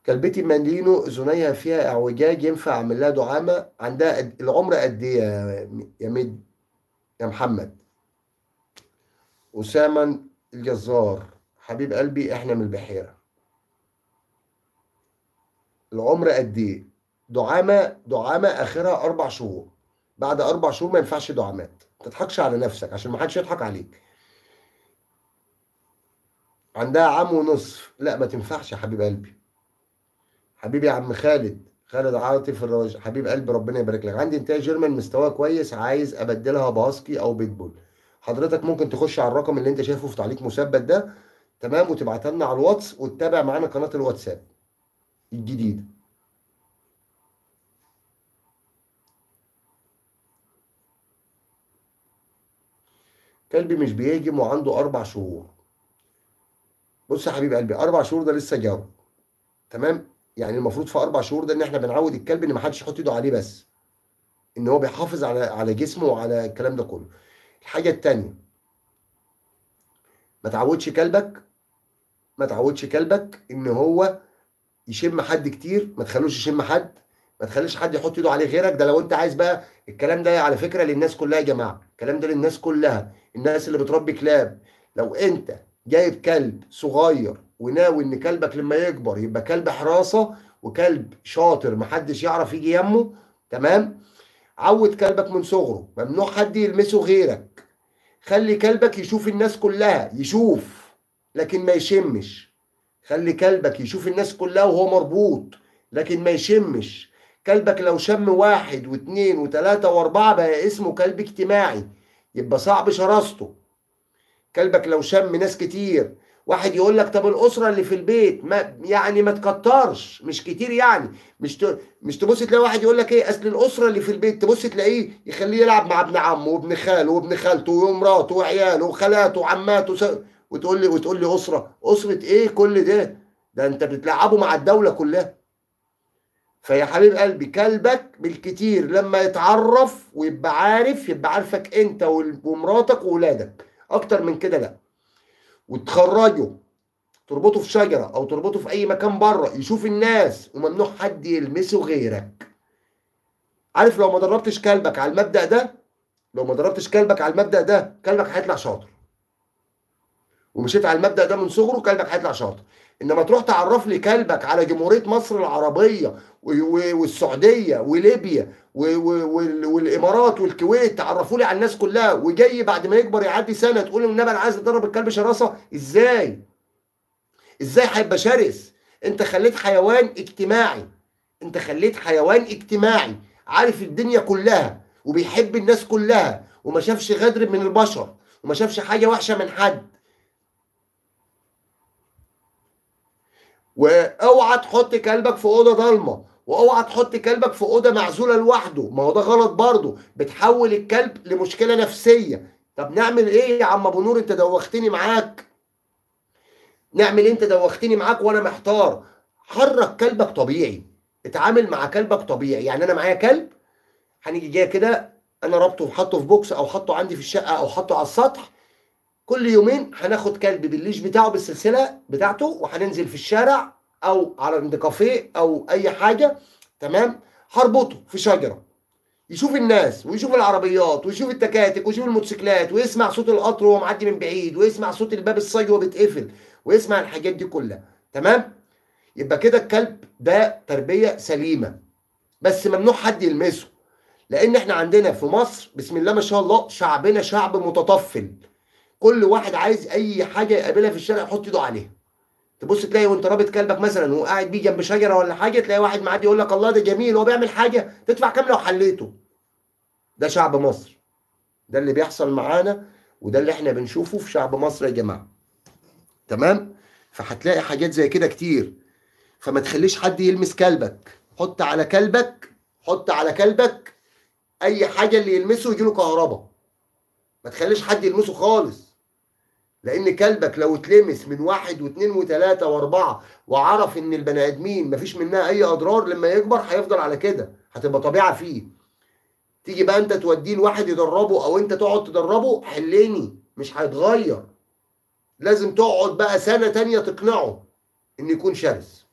كلبتي مالينو اذنيها فيها اعوجاج ينفع اعمل لها دعامه عندها قد... العمر قد ايه يا يا مد يا محمد اسامه الجزار حبيب قلبي احنا من البحيره العمر قد ايه دعامه دعامه اخرها اربع شهور بعد اربع شهور ما ينفعش دعامات ما تضحكش على نفسك عشان ما حدش يضحك عليك عندها عام ونصف لا ما تنفعش يا حبيب قلبي حبيبي يا عم خالد خالد عاطف الرواج حبيب قلبي ربنا يبارك لك عندي انتاج جيرمان مستواه كويس عايز ابدلها بهاسكي او بيتبول حضرتك ممكن تخش على الرقم اللي انت شايفه في تعليق مثبت ده تمام وتبعتها لنا على الواتس وتتابع معانا قناه الواتساب الجديده كلبي مش بيهجم وعنده اربع شهور بص يا حبيب قلبي اربع شهور ده لسه جاوب تمام يعني المفروض في اربع شهور ده ان احنا بنعود الكلب ان ما حدش يحط ايده عليه بس ان هو بيحافظ على على جسمه وعلى الكلام ده كله الحاجه التانيه ما تعودش كلبك ما تعودش كلبك ان هو يشم حد كتير ما تخلوش يشم حد ما تخليش حد يحط ايده عليه غيرك ده لو انت عايز بقى الكلام ده على فكره للناس كلها يا جماعه الكلام ده للناس كلها الناس اللي بتربي كلاب لو انت جايب كلب صغير وناوي ان كلبك لما يكبر يبقى كلب حراسه وكلب شاطر محدش يعرف يجي يمه تمام عود كلبك من صغره ممنوع حد يلمسه غيرك خلي كلبك يشوف الناس كلها يشوف لكن ما يشمش خلي كلبك يشوف الناس كلها وهو مربوط لكن ما يشمش كلبك لو شم واحد واثنين وثلاثة واربعة بقى اسمه كلب اجتماعي يبقى صعب شراسته كلبك لو شم ناس كتير واحد يقول لك طب الاسره اللي في البيت ما يعني ما تكترش مش كتير يعني مش ت... مش تبص تلاقي واحد يقول لك ايه اصل الاسره اللي في البيت تبص تلاقيه يخليه يلعب مع ابن عمه وابن خاله وابن خالته ومراته وعياله وخالاته وعماته س... وتقول لي وتقول لي اسره اسره ايه كل ده ده انت بتلعبه مع الدوله كلها فيا حبيب قلبي كلبك بالكتير لما يتعرف ويبقى عارف يبقى عارفك انت ومراتك واولادك اكتر من كده لا وتخرجه تربطه في شجره او تربطه في اي مكان بره يشوف الناس وممنوع حد يلمسه غيرك عارف لو ما دربتش كلبك على المبدا ده لو ما دربتش كلبك على المبدا ده كلبك هيطلع شاطر ومشيت على المبدا ده من صغره كلبك هيطلع شاطر انما تروح تعرف لي كلبك على جمهوريه مصر العربيه والسعوديه وليبيا والامارات والكويت تعرفوا لي على الناس كلها وجاي بعد ما يكبر يعدي سنه تقول النبي انا عايز ادرب الكلب شراسه ازاي؟ ازاي هيبقى شرس؟ انت خليت حيوان اجتماعي انت خليت حيوان اجتماعي عارف الدنيا كلها وبيحب الناس كلها وما شافش غدر من البشر وما شافش حاجه وحشه من حد واوعى تحط كلبك في اوضه ضلمه واوعى تحط كلبك في اوضه معزوله لوحده ما هو ده غلط برضه بتحول الكلب لمشكله نفسيه طب نعمل ايه يا عم ابو نور انت دوختني معاك نعمل إيه؟ انت دوختني معاك وانا محتار حرك كلبك طبيعي اتعامل مع كلبك طبيعي يعني انا معايا كلب هنيجي جاي كده انا ربطه وحطه في بوكس او حطه عندي في الشقه او حطه على السطح كل يومين هناخد كلب بالليش بتاعه بالسلسله بتاعته وهننزل في الشارع او على عند كافيه او اي حاجه تمام هربطه في شجره يشوف الناس ويشوف العربيات ويشوف التكاتك ويشوف الموتوسيكلات ويسمع صوت القطر وهو معدي من بعيد ويسمع صوت الباب الصاج وهو بيتقفل ويسمع الحاجات دي كلها تمام يبقى كده الكلب ده تربيه سليمه بس ممنوع حد يلمسه لان احنا عندنا في مصر بسم الله ما شاء الله شعبنا شعب متطفل كل واحد عايز اي حاجه يقابلها في الشارع يحط ايده عليها تبص تلاقي وانت رابط كلبك مثلا وقاعد بيه جنب شجره ولا حاجه تلاقي واحد معدي يقول لك الله ده جميل هو بيعمل حاجه تدفع كام لو حليته ده شعب مصر ده اللي بيحصل معانا وده اللي احنا بنشوفه في شعب مصر يا جماعه تمام فهتلاقي حاجات زي كده كتير فما تخليش حد يلمس كلبك حط على كلبك حط على كلبك اي حاجه اللي يلمسه يجيله كهرباء ما تخليش حد يلمسه خالص لان كلبك لو اتلمس من واحد واثنين وثلاثه واربعه وعرف ان البني ادمين مفيش منها اي اضرار لما يكبر هيفضل على كده هتبقى طبيعه فيه تيجي بقى انت توديه لواحد يدربه او انت تقعد تدربه حلني مش هيتغير لازم تقعد بقى سنه تانية تقنعه ان يكون شرس